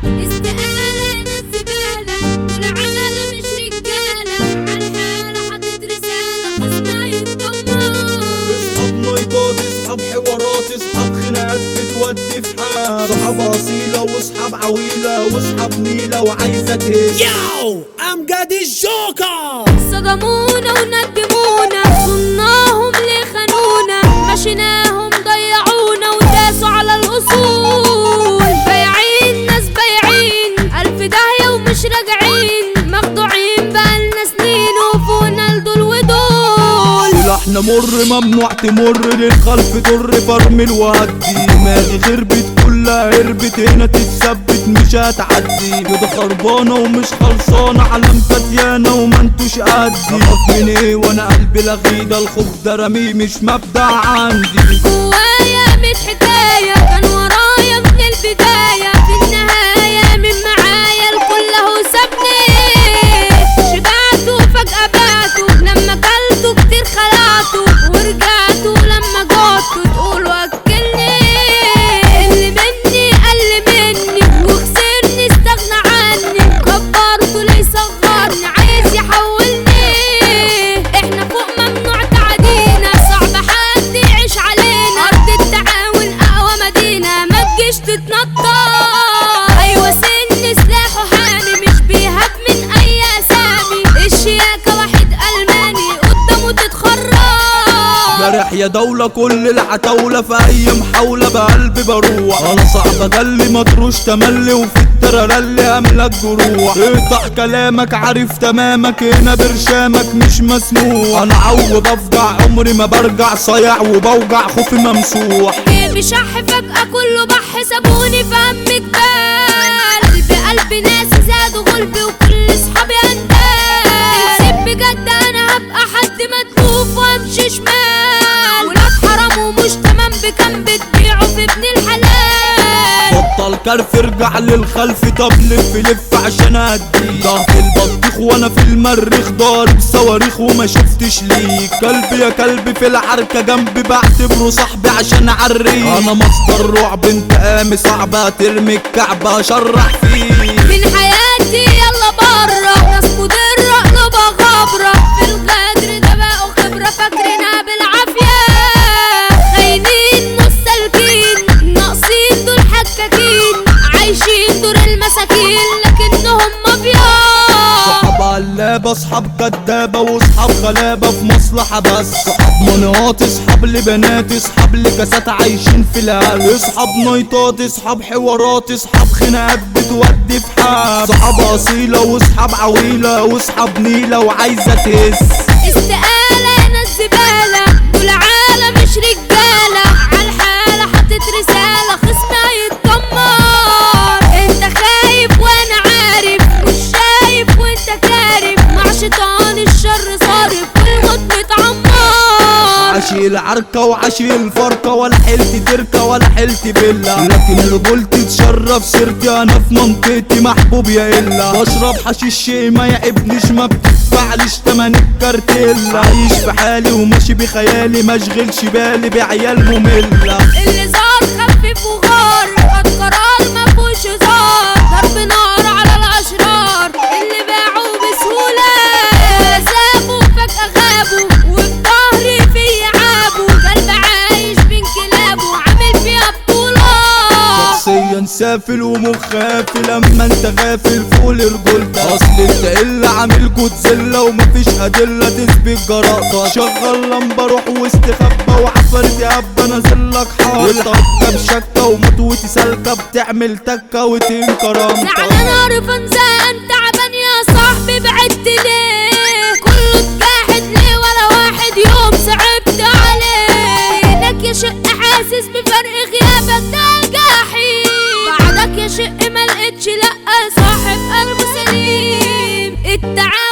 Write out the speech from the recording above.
استقالة ناس زبالة والعالم مش رجالة عالحالة حاطط رسالة خصمها يتدمر اصحاب نايتات اصحاب حوارات اصحاب خناقات بتودي في حال صحاب اصيلة واصحاب عويلة واصحاب نيلة وعايزة تهز ياو امجد الجوكر صدمونا وندمونا صناهم ليه خانونا مشيناهم ضيعونا وداسوا على الاصول بايعين ناس بايعين الف داهية ومش راجعين مخدوعين بقالنا سنين وفونا لدول ودول سلاحنا مر ممنوع تمر للخلف ضر فرمل وهدي دماغي خربت كلها هربت هنا تتثبت مش هتعدي كده خربانة ومش خلصانة علام كتيانة وما انتوش قدي اخاف من ايه وانا قلبي لغيدة الخوف ده رميه مش مبدأ عندي جوايا ميت حكاية كان ورايا من البداية في النهاية من معايا الكل اهو سابني شبعتوا فجأة بعتوا لما كلتوا كتير خلعتوا ورجعتوا لما جعتوا تقولوا أكلني اللي مني قل مني وخسرني استغنى عني كبرته ليه صغرني عايز يحولني احنا فوق ممنوع تعدينا صعب حد يعيش علينا ارض التعاون اقوى مدينه ما تجيش تتنطط ايوه سن سلاحه حامي مش بيهاب من اي اسامي الشياكه واحد الماني قدامه تتخرج جرح يا دولة كل العتاولة في أي محاولة بقلبي بروح أنا صعب أجلي مطروش تملي وفي الترللي أملك جروح اقطع كلامك عارف تمامك هنا برشامك مش مسموح أنا عوض أفجع عمري ما برجع صايع وبوجع خوفي ممسوح جيبي شح فجأة كله بح سابوني في هم جبال قلبي قلبي ناس زادوا غلبي وكل صحابي اندال سيب بجد انا هبقى حد مدلوف وامشي شمال ولاد حرام ومش تمام بكام بتبيعوا في ابن الحلال بطل كرف ارجع للخلف طب لف لف عشان ادي ضغط البطيخ وانا في المريخ ضارب صواريخ وما شفتش ليك كلبي يا كلبي في العركة جنبي بعتبره صاحبي عشان اعريك انا مصدر رعب انتقامي صعبة ترمي الكعبة اشرح فيك من حياتي يلا برا ناس مضرة قلوبها غبرة في الغدر ده بقوا خبرة فاكرينها بالعافية خاينين مش سالكين ناقصين دول حكاكين عايشين دور المساكين لكنهم مافيا صحاب قلابة اصحاب كدابة واصحاب غلابة في مصلحة بس صحاب مناط اصحاب لبنات اصحاب لكاسات عايشين في الهل اصحاب نايتات اصحاب حوارات اصحاب خناقات بتودي في حال صحاب اصيلة واصحاب عويلة واصحاب نيلة وعايزة تهز استقالة ناس زبالة دول عالم مش رجالة عالحالة حاطط رسالة خصمها يتدمر انت خايف وانا عارف مش شايف وانت كارف مع شيطان الشر صارف والغد متعمر عشي العركة وعشي الفرقة ولا حلت تركة ولا حلت بيلا لكن رجولتي تشرف سيرتي انا في منطقتي محبوب يا الا بشرب حشيش شيء ما يعبنيش ما بتدفعليش تمن الكارتيلا عايش في حالي وماشي بخيالي مشغلش بالي بعيال مملة اللي زار خفف وغار خد قرار ما فيهوش هزار ضرب نار على الاشرار اللي باعوا بسهوله سابوا فجاه غابوا وبظهري في عابوا قلب عايش بين كلابه عامل فيها بطوله شخصيا سافل ومخافي لما انت غافل فوق رجولتك اصل انت اللي عامل جودزيلا ومفيش ادله تثبت جرأتك شغل لمبه روح واستخبى وعفرتي هبه نازلك حاطه الحبه بشكه ومطوتي سالكه بتعمل تكه وتين كرامتك زعلان عارف انزان تعبان يا صاحبي بعدت ليه كله اتجاحد ليه ولا واحد يوم صعبت عليه انك يا شق حاسس بفرق غيابك ده الجحيم بعدك يا شق ما لقيتش لا صاحب قلبه سليم التعامل